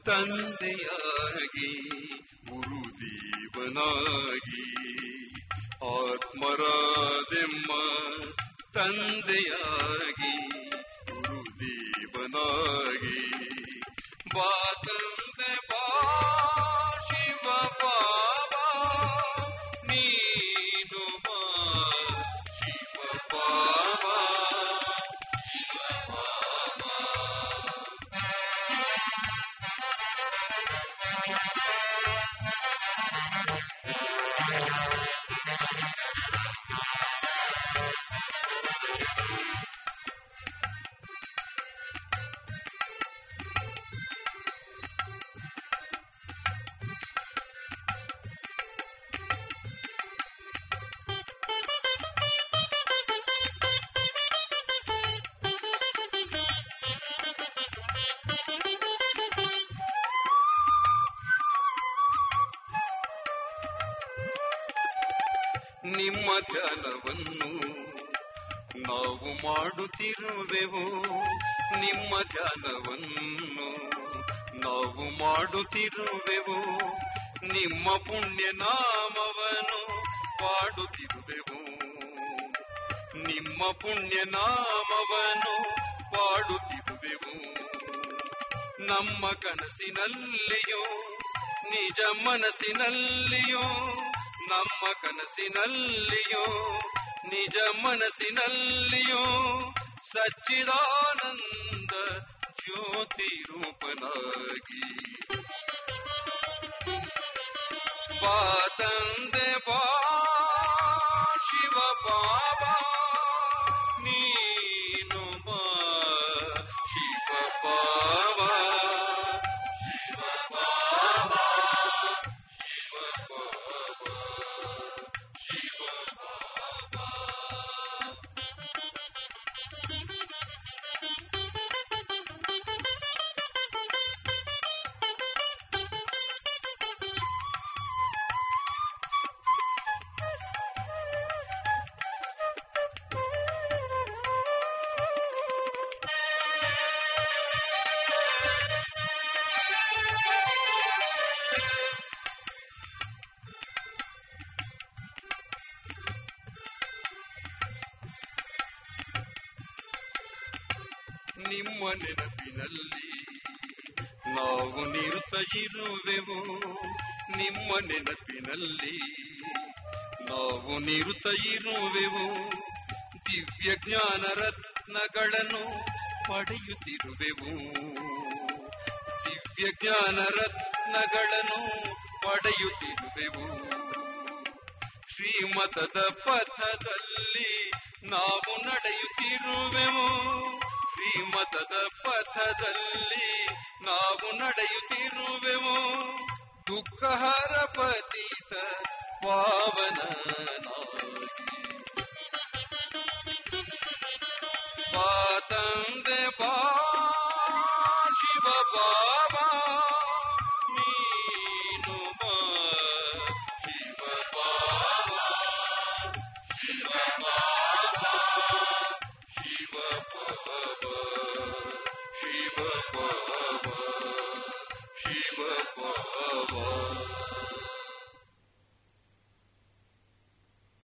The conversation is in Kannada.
ತಂದೆಯಾಗಿ ಗುರುದೇವನಾಗಿ ಆತ್ಮರಾದೆಮ್ಮ ತಂದೆಯಾಗಿ ಗುರುದೇವನಾಗಿ ಬಾ ತಂದೆ ಬಾ ಶಿವ ಬಾಬಾ ನೀನು ಬಾ ಶಿವ ಬಾಬಾ ನಿಮ್ಮ ಧ್ಯಾನವನ್ನು ನಾವು ಮಾಡುತ್ತಿರುವೆವು ನಿಮ್ಮ ಧ್ಯಾನವನ್ನು ನಾವು ಮಾಡುತ್ತಿರುವೆವು ನಿಮ್ಮ ಪುಣ್ಯ ನಾಮವನ್ನು ಪಾಡುತ್ತಿರುವೆವು ನಿಮ್ಮ ಪುಣ್ಯ ನಾಮವನ್ನು ಪಾಡುತ್ತಿರುವೆವು ನಮ್ಮ ಕನಸಿನಲ್ಲಿಯೋ ನಿಜ ಮನಸ್ಸಿನಲ್ಲಿಯೋ ನಮ್ಮ ಕನಸಿನಲ್ಲಿಯೋ ನಿಜ ಮನಸ್ಸಿನಲ್ಲಿಯೋ ಸಚ್ಚಿದಾನಂದ ಜ್ಯೋತಿ ರೂಪನಾಗಿ ಬಾ ತಂದೆ ಬಾ ಶಿವ ಬಾಬಾ ನೀನು ಬಾ ಶಿವ ಬಾಬಾ ಶಿವ ಬಾಬಾ ಶಿವ ಬಾಬಾ ಶಿವ ಬಾಬಾ ನಿಮ್ಮ ನೆನಪಿನಲ್ಲಿ ನಾವು ನಿರುತ ಇರುವೆವು ನಿಮ್ಮ ನೆನಪಿನಲ್ಲಿ ನಾವು ನಿರುತ ಇರುವೆವು ದಿವ್ಯ ಜ್ಞಾನ ರತ್ನಗಳನ್ನು ಪಡೆಯುತ್ತಿರುವೆವು ದಿವ್ಯ ಜ್ಞಾನ ರತ್ನಗಳನ್ನು ಪಡೆಯುತ್ತಿರುವೆವು ಶ್ರೀಮತದ ಪಥದಲ್ಲಿ ನಾವು ನಡೆಯುತ್ತಿರುವೆವು ಶ್ರೀಮತದ ಪಥದಲ್ಲಿ ನಾವು ನಡೆಯುತ್ತಿರುವೆವು ದುಃಖಹರ